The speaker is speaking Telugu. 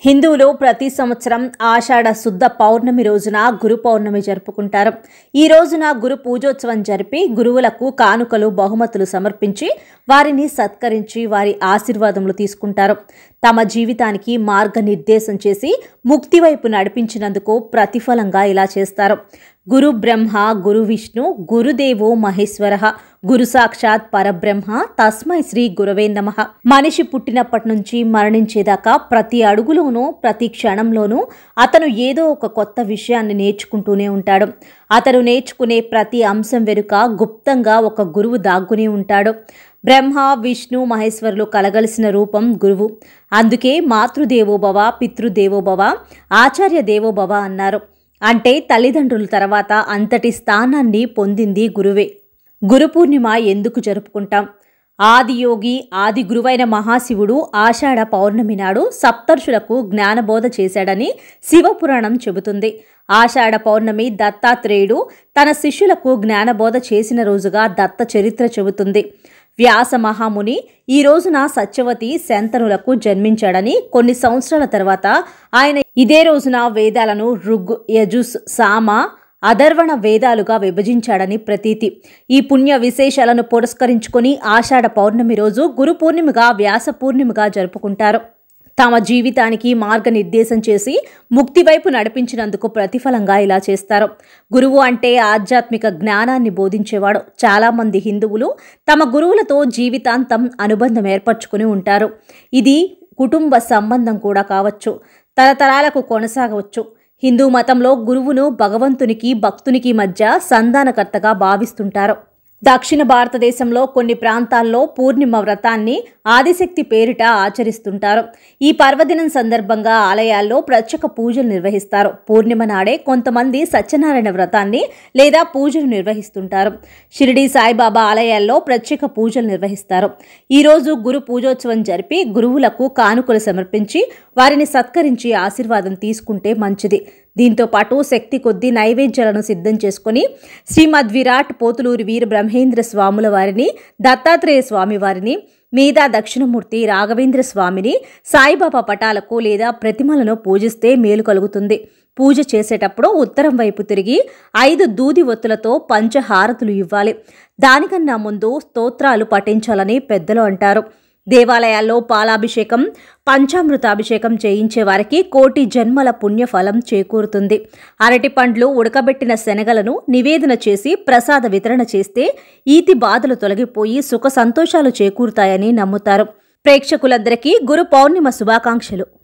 హిందువులు ప్రతి సంవత్సరం ఆషాఢ శుద్ధ పౌర్ణమి రోజున గురు పౌర్ణమి జరుపుకుంటారు ఈ రోజున గురు పూజోత్సవం జరిపి గురువులకు కానుకలు బహుమతులు సమర్పించి వారిని సత్కరించి వారి ఆశీర్వాదములు తీసుకుంటారు తమ జీవితానికి మార్గనిర్దేశం చేసి ముక్తి వైపు నడిపించినందుకు ప్రతిఫలంగా ఇలా చేస్తారు గురు బ్రహ్మ గురు విష్ణు గురుదేవో మహేశ్వర గురు సాక్షాత్ పరబ్రహ్మ తస్మై శ్రీ గురవే నమ మనిషి పుట్టినప్పటి నుంచి మరణించేదాకా ప్రతి అడుగులోనూ ప్రతి క్షణంలోనూ అతను ఏదో ఒక కొత్త విషయాన్ని నేర్చుకుంటూనే ఉంటాడు అతను నేర్చుకునే ప్రతి అంశం వెనుక గుప్తంగా ఒక గురువు దాక్కుని ఉంటాడు బ్రహ్మ విష్ణు మహేశ్వరులు కలగలిసిన రూపం గురువు అందుకే మాతృదేవోభవ పితృదేవోభవ ఆచార్య దేవోభవ అన్నారు అంటే తల్లిదండ్రుల తర్వాత అంతటి స్థానాన్ని పొందింది గురువే గురు పూర్ణిమ ఎందుకు జరుపుకుంటాం ఆదియోగి ఆది గురువైన మహాశివుడు ఆషాఢ పౌర్ణమి నాడు సప్తర్షులకు జ్ఞానబోధ చేశాడని శివపురాణం చెబుతుంది ఆషాఢ పౌర్ణమి దత్తాత్రేయుడు తన శిష్యులకు జ్ఞానబోధ చేసిన రోజుగా దత్త చరిత్ర చెబుతుంది వ్యాస మహాముని ఈ రోజున సత్యవతి శంతనులకు జన్మించాడని కొన్ని సంవత్సరాల తర్వాత ఆయన ఇదే రోజున వేదాలను ఋగ్ యజుస్ సామ అధర్వణ వేదాలుగా విభజించాడని ప్రతీతి ఈ పుణ్య విశేషాలను పురస్కరించుకొని ఆషాఢ పౌర్ణమి రోజు గురు పూర్ణిమగా వ్యాస పూర్ణిమగా జరుపుకుంటారు తమ జీవితానికి మార్గనిర్దేశం చేసి ముక్తి వైపు నడిపించినందుకు ప్రతిఫలంగా ఇలా చేస్తారు గురువు అంటే ఆధ్యాత్మిక జ్ఞానాన్ని బోధించేవాడు చాలామంది హిందువులు తమ గురువులతో జీవితాంతం అనుబంధం ఏర్పరచుకుని ఉంటారు ఇది కుటుంబ సంబంధం కూడా కావచ్చు తరతరాలకు కొనసాగవచ్చు హిందూ మతంలో గురువును భగవంతునికి భక్తునికి మధ్య సంధానకర్తగా భావిస్తుంటారు దక్షిణ భారతదేశంలో కొన్ని ప్రాంతాల్లో పూర్ణిమ వ్రతాన్ని ఆదిశక్తి పేరిట ఆచరిస్తుంటారు ఈ పర్వదినం సందర్భంగా ఆలయాల్లో ప్రత్యేక పూజలు నిర్వహిస్తారు పూర్ణిమ నాడే కొంతమంది సత్యనారాయణ వ్రతాన్ని లేదా పూజలు నిర్వహిస్తుంటారు షిరిడి సాయిబాబా ఆలయాల్లో ప్రత్యేక పూజలు నిర్వహిస్తారు ఈరోజు గురు పూజోత్సవం జరిపి గురువులకు కానుకలు సమర్పించి వారిని సత్కరించి ఆశీర్వాదం తీసుకుంటే మంచిది దీంతో పాటు శక్తి కొద్దీ నైవేద్యాలను సిద్ధం చేసుకుని శ్రీమద్ విరాట్ పోతులూరి వీర బ్రహ్మేంద్ర స్వాముల వారిని దత్తాత్రేయ స్వామి వారిని మీదా దక్షిణమూర్తి రాఘవేంద్ర స్వామిని సాయిబాబా పటాలకు లేదా ప్రతిమలను పూజిస్తే మేలు కలుగుతుంది పూజ చేసేటప్పుడు ఉత్తరం వైపు తిరిగి ఐదు దూది ఒత్తులతో పంచహారతులు ఇవ్వాలి దానికన్నా ముందు స్తోత్రాలు పఠించాలని పెద్దలు అంటారు దేవాలయాల్లో పాలాభిషేకం పంచామృతాభిషేకం చేయించే వారికి కోటి జన్మల పుణ్యఫలం చేకూరుతుంది అరటి పండ్లు ఉడకబెట్టిన శనగలను నివేదన చేసి ప్రసాద వితరణ చేస్తే ఈతి బాధలు తొలగిపోయి సుఖ సంతోషాలు చేకూరుతాయని నమ్ముతారు ప్రేక్షకులందరికీ గురు పౌర్ణిమ శుభాకాంక్షలు